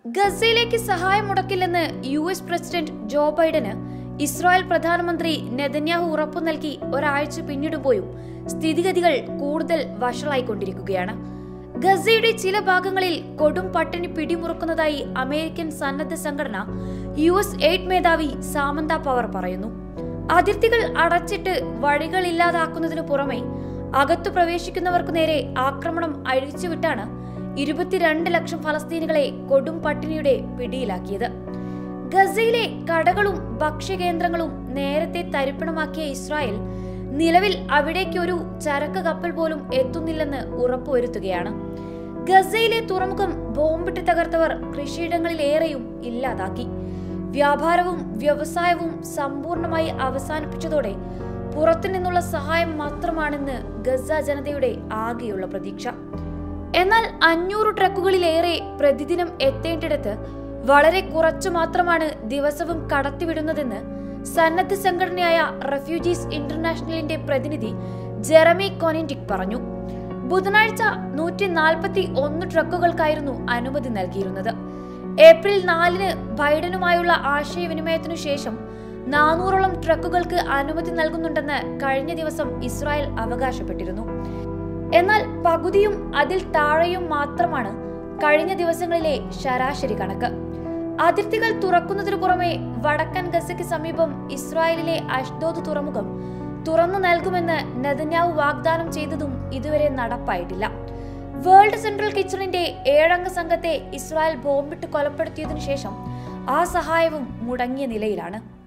ഗസയിലേക്ക് സഹായം മുടക്കില്ലെന്ന് U S president Joe Biden Israel പ്രധാനമന്ത്രി നെതന്യാഹു ഉറപ്പു നൽകി ഒരാഴ്ച പിന്നിടുമ്പോഴും സ്ഥിതിഗതികൾ കൂടുതൽ വഷളായിക്കൊണ്ടിരിക്കുകയാണ് ഗസയുടെ ചില ഭാഗങ്ങളിൽ കൊടും പട്ടിണി പിടിമുറുക്കുന്നതായി അമേരിക്കൻ സന്നദ്ധ സംഘടന യു എസ് എയ്ഡ് മേധാവി സാമന്ത പവർ പറയുന്നു അതിർത്തികൾ അടച്ചിട്ട് വഴികളില്ലാതാക്കുന്നതിനു പുറമെ അകത്തു പ്രവേശിക്കുന്നവർക്കു നേരെ ആക്രമണം അഴിച്ചുവിട്ടാണ് ഇരുപത്തിരണ്ട് ലക്ഷം ഫലസ്തീനുകളെ കൊടും പട്ടിണിയുടെ പിടിയിലാക്കിയത് ഗസയിലെ കടകളും ഭക്ഷ്യകേന്ദ്രങ്ങളും നേരത്തെ തരിപ്പണമാക്കിയ ഇസ്രായേൽ നിലവിൽ അവിടേക്ക് ഒരു ചരക്ക് കപ്പൽ പോലും എത്തുന്നില്ലെന്ന് ഉറപ്പുവരുത്തുകയാണ് ഗസയിലെ തുറമുഖം ബോംബിട്ട് തകർത്തവർ കൃഷിയിടങ്ങളിലേറെയും ഇല്ലാതാക്കി വ്യാപാരവും വ്യവസായവും സമ്പൂർണമായി അവസാനിപ്പിച്ചതോടെ പുറത്തുനിന്നുള്ള സഹായം മാത്രമാണെന്ന് ഗസ ജനതയുടെ ആകെയുള്ള പ്രതീക്ഷ എന്നാൽ അഞ്ഞൂറ് ട്രക്കുകളിലേറെ പ്രതിദിനം എത്തേണ്ടിടത്ത് വളരെ കുറച്ചു മാത്രമാണ് ദിവസവും കടത്തിവിടുന്നതെന്ന് സന്നദ്ധ സംഘടനയായ റെഫ്യൂജീസ് ഇന്റർനാഷണലിന്റെ പ്രതിനിധി ജെറമി കൊനിൻഡിക് പറഞ്ഞു ബുധനാഴ്ച നൂറ്റി നാൽപ്പത്തി ഒന്ന് ട്രക്കുകൾക്കായിരുന്നു അനുമതി നൽകിയിരുന്നത് ഏപ്രിൽ നാലിന് ബൈഡനുമായുള്ള ആശയവിനിമയത്തിനു ശേഷം നാനൂറോളം ട്രക്കുകൾക്ക് അനുമതി നൽകുന്നുണ്ടെന്ന് കഴിഞ്ഞ ദിവസം ഇസ്രായേൽ അവകാശപ്പെട്ടിരുന്നു എന്നാൽ പകുതിയും അതിൽ താഴെയും മാത്രമാണ് കഴിഞ്ഞ ദിവസങ്ങളിലെ ശരാശരി കണക്ക് അതിർത്തികൾ തുറക്കുന്നതിനു പുറമെ വടക്കൻ ഗസയ്ക്ക് സമീപം ഇസ്രായേലിലെ അഷ്ദോദ് തുറമുഖം തുറന്നു നൽകുമെന്ന് നെതന്യാഹു വാഗ്ദാനം ചെയ്തതും ഇതുവരെ നടപ്പായിട്ടില്ല വേൾഡ് സെൻട്രൽ കിച്ചണിന്റെ ഏഴംഗ സംഘത്തെ ഇസ്രായേൽ ബോംബിട്ട് കൊലപ്പെടുത്തിയതിനു ശേഷം ആ സഹായവും മുടങ്ങിയ നിലയിലാണ്